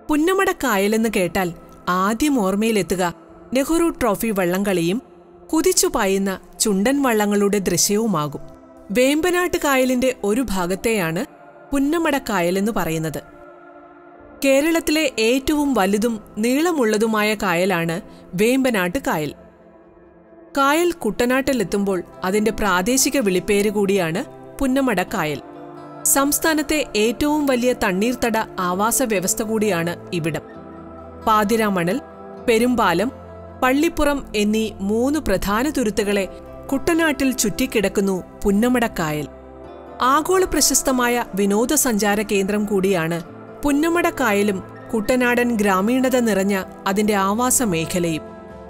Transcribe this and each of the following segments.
പുന്നമടക്കായലെന്ന് കേട്ടാൽ ആദ്യം ഓർമ്മയിലെത്തുക നെഹ്റു ട്രോഫി വള്ളംകളിയും കുതിച്ചു പായുന്ന ചുണ്ടൻ വള്ളങ്ങളുടെ ദൃശ്യവുമാകും വേമ്പനാട്ട് കായലിന്റെ ഒരു ഭാഗത്തെയാണ് പുന്നമടക്കായലെന്ന് പറയുന്നത് കേരളത്തിലെ ഏറ്റവും വലുതും നീളമുള്ളതുമായ കായലാണ് വേമ്പനാട്ട് കായൽ കായൽ കുട്ടനാട്ടിലെത്തുമ്പോൾ അതിന്റെ പ്രാദേശിക വിളിപ്പേര് കൂടിയാണ് പുന്നമട കായൽ സംസ്ഥാനത്തെ ഏറ്റവും വലിയ തണ്ണീർത്തട ആവാസ വ്യവസ്ഥ കൂടിയാണ് ഇവിടം പാതിരാമണൽ പെരുമ്പാലം പള്ളിപ്പുറം എന്നീ മൂന്ന് പ്രധാന തുരുത്തുകളെ കുട്ടനാട്ടിൽ ചുറ്റിക്കിടക്കുന്നു പുന്നമടക്കായൽ ആഗോള പ്രശസ്തമായ വിനോദസഞ്ചാര കേന്ദ്രം കൂടിയാണ് പുന്നമടക്കായലും കുട്ടനാടൻ ഗ്രാമീണത നിറഞ്ഞ അതിന്റെ ആവാസ മേഖലയും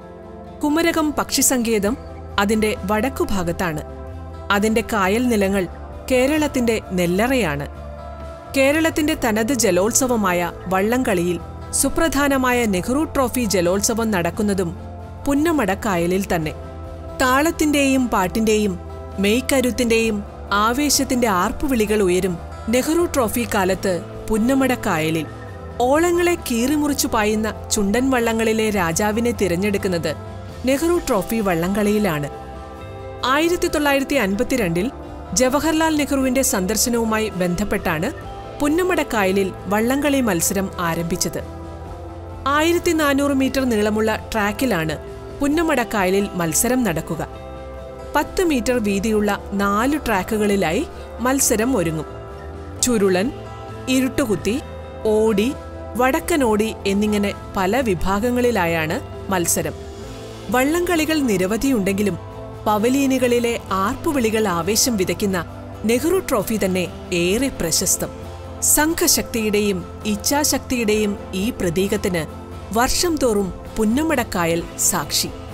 കുമരകം പക്ഷിസങ്കേതം അതിന്റെ വടക്കുഭാഗത്താണ് അതിന്റെ കായൽ നിലങ്ങൾ കേരളത്തിന്റെ നെല്ലറയാണ് കേരളത്തിന്റെ തനത് ജലോത്സവമായ വള്ളംകളിയിൽ സുപ്രധാനമായ നെഹ്റു ട്രോഫി ജലോത്സവം നടക്കുന്നതും പുന്നമടക്കായലിൽ തന്നെ താളത്തിന്റെയും പാട്ടിന്റെയും മെയ്ക്കരുത്തിന്റെയും ആവേശത്തിന്റെ ആർപ്പുവിളികൾ ഉയരും നെഹ്റു ട്രോഫി കാലത്ത് പുന്നമടക്കായലിൽ ഓളങ്ങളെ കീറിമുറിച്ചു പായുന്ന ചുണ്ടൻ വള്ളങ്ങളിലെ രാജാവിനെ തിരഞ്ഞെടുക്കുന്നത് നെഹ്റു ട്രോഫി വള്ളംകളിയിലാണ് ആയിരത്തി തൊള്ളായിരത്തി അൻപത്തിരണ്ടിൽ ജവഹർലാൽ നെഹ്റുവിന്റെ സന്ദർശനവുമായി ബന്ധപ്പെട്ടാണ് പുന്നമടക്കായലിൽ വള്ളംകളി മത്സരം ആരംഭിച്ചത് ആയിരത്തി നാനൂറ് മീറ്റർ നീളമുള്ള ട്രാക്കിലാണ് പുന്നമടക്കായലിൽ മത്സരം നടക്കുക പത്ത് മീറ്റർ വീതിയുള്ള നാല് ട്രാക്കുകളിലായി മത്സരം ഒരുങ്ങും ചുരുളൻ ഇരുട്ടുകുത്തി ഓടി വടക്കനോടി എന്നിങ്ങനെ പല വിഭാഗങ്ങളിലായാണ് മത്സരം വള്ളംകളികൾ നിരവധിയുണ്ടെങ്കിലും പവലീനുകളിലെ ആർപ്പുവിളികൾ ആവേശം വിതയ്ക്കുന്ന നെഹ്റു ട്രോഫി തന്നെ ഏറെ പ്രശസ്തം സംഘശക്തിയുടെയും ഇച്ഛാശക്തിയുടെയും ഈ പ്രതീകത്തിന് വർഷം തോറും പുന്നമടക്കായൽ സാക്ഷി